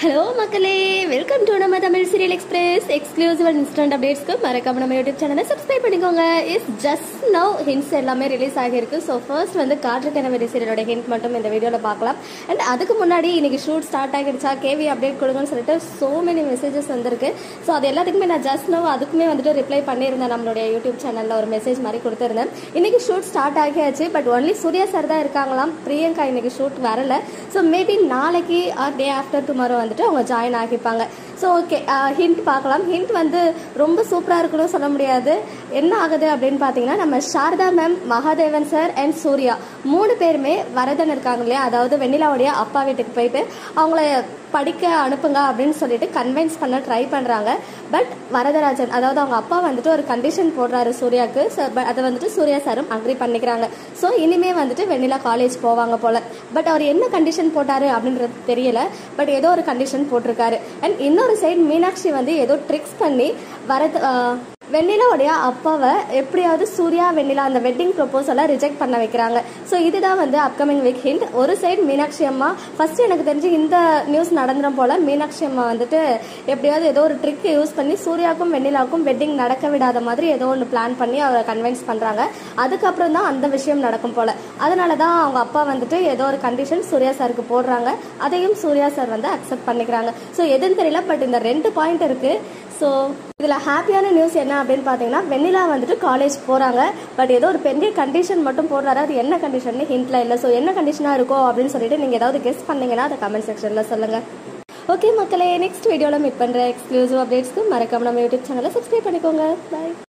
hello மக்களே welcome to நம்ம Tamil serial express exclusive and instant அப்டேட்ஸ்க்கு மறக்காம நம்ம யூடியூப் சேனலை சப்ஸ்கிரைப் பண்ணிக்கோங்க இஸ் ஜஸ்ட் நவ் ஹிண்ட்ஸ் எல்லாமே ரிலீஸ் ஆகியிருக்கு ஸோ ஃபர்ஸ்ட் வந்து காற்றுக்கனவரி சீரியலோட ஹிண்ட் மட்டும் இந்த வீடியோவில் பார்க்கலாம் அண்ட் அதுக்கு முன்னாடி இன்னைக்கு ஷூட் ஸ்டார்ட் ஆகிடுச்சா கேவி அப்டேட் கொடுங்கன்னு சொல்லிட்டு சோ மெனி மெசேஜஸ் வந்திருக்கு ஸோ அது எல்லாத்துக்குமே நான் ஜஸ்ட் நவ் அதுக்குமே வந்துட்டு ரிப்ளை பண்ணியிருந்தேன் நம்மளுடைய யூடியூப் சேனலில் ஒரு மெசேஜ் மாதிரி கொடுத்துருந்தேன் இன்னைக்கு ஷூட் ஸ்டார்ட் ஆகியாச்சு பட் ஒன்லி சூர்யா சார் தான் இருக்காங்களாம் பிரியங்கா இன்னைக்கு ஷூட் வரல ஸோ மேபி நாளைக்கு ஆர் டே ஆஃப்டர் டுமாரோ வந்துட்டு அவங்க ஜாயின் ஆகிப்பாங்க ஸோ ஓகே ஹிண்ட் பார்க்கலாம் ஹிண்ட் வந்து ரொம்ப சூப்பராக இருக்கணும் சொல்ல முடியாது என்ன ஆகுது அப்படின்னு பார்த்தீங்கன்னா நம்ம Sharada ma'am Mahadevan sir and Surya மூணு பேருமே வரதன் இருக்காங்க இல்லையா அதாவது வெண்ணிலாவுடைய அப்பா வீட்டுக்கு போயிட்டு அவங்கள படிக்க அனுப்புங்க அப்படின்னு சொல்லிட்டு கன்வின்ஸ் பண்ண ட்ரை பண்ணுறாங்க பட் வரதராஜன் அதாவது அவங்க அப்பா வந்துட்டு ஒரு கண்டிஷன் போடுறாரு சூர்யாவுக்கு So, but அதை வந்துட்டு சூர்யா சாரும் அக்ரி பண்ணிக்கிறாங்க ஸோ இனிமே வந்துட்டு வெண்ணிலா காலேஜ் போவாங்க போல பட் அவர் என்ன கண்டிஷன் போட்டாரு அப்படின்றது தெரியல பட் ஏதோ ஒரு கண்டிஷன் போட்டிருக்காரு அண்ட் இன்னொரு சைடு மீனாட்சி வந்து ஏதோ ட்ரிக்ஸ் பண்ணி வரது ஆஹ், வெண்ணிலாவுடைய அப்பாவை எப்படியாவது சூர்யா வெண்ணிலா அந்த வெட்டிங் ப்ரொபோசலை ரிஜெக்ட் பண்ண வைக்கிறாங்க ஸோ இதுதான் வந்து அப்கமிங் வீக் ஹிண்ட் ஒரு சைடு மீனாட்சி அம்மா ஃபர்ஸ்ட் எனக்கு தெரிஞ்சு இந்த நியூஸ் நடந்துடும் போல மீனாட்சி அம்மா வந்துட்டு எப்படியாவது ஏதோ ஒரு ட்ரிக் யூஸ் பண்ணி சூர்யாவுக்கும் வெண்ணிலாவுக்கும் வெட்டிங் நடக்க விடாத மாதிரி ஏதோ ஒன்று பிளான் பண்ணி அவரை கன்வின்ஸ் பண்ணுறாங்க அதுக்கப்புறம் தான் அந்த விஷயம் நடக்கும் போல அதனால தான் அவங்க அப்பா வந்துட்டு ஏதோ ஒரு கண்டிஷன் சூர்யா சாருக்கு போடுறாங்க அதையும் சூர்யா சார் வந்து அக்செப்ட் பண்ணிக்கிறாங்க ஸோ எதுன்னு தெரியல பட் இந்த ரெண்டு பாயிண்ட் இருக்கு ஸோ இதில் ஹாப்பியான நியூஸ் என்ன அப்படின்னு பார்த்தீங்கன்னா வெண்ணிலா வந்துட்டு காலேஜ் போகிறாங்க பட் ஏதோ ஒரு பெரிய கண்டிஷன் மட்டும் போடுறாரு அது என்ன கண்டிஷன் ஹிண்ட்ல இல்லை ஸோ என்ன கண்டிஷனாக இருக்கோ அப்படின்னு சொல்லிட்டு நீங்கள் ஏதாவது கெஸ் பண்ணீங்கன்னா அதை கமெண்ட் செக்ஷனில் சொல்லுங்கள் ஓகே மக்களே நெக்ஸ்ட் வீடியோவில் மீட் பண்ணுற எக்ஸ்க்ளூசிவ் அப்டேட்ஸ்க்கு மறக்காம நம்ம யூடியூப் சேனலை சப்ஸ்கிரைப் பண்ணிக்கோங்க பாய்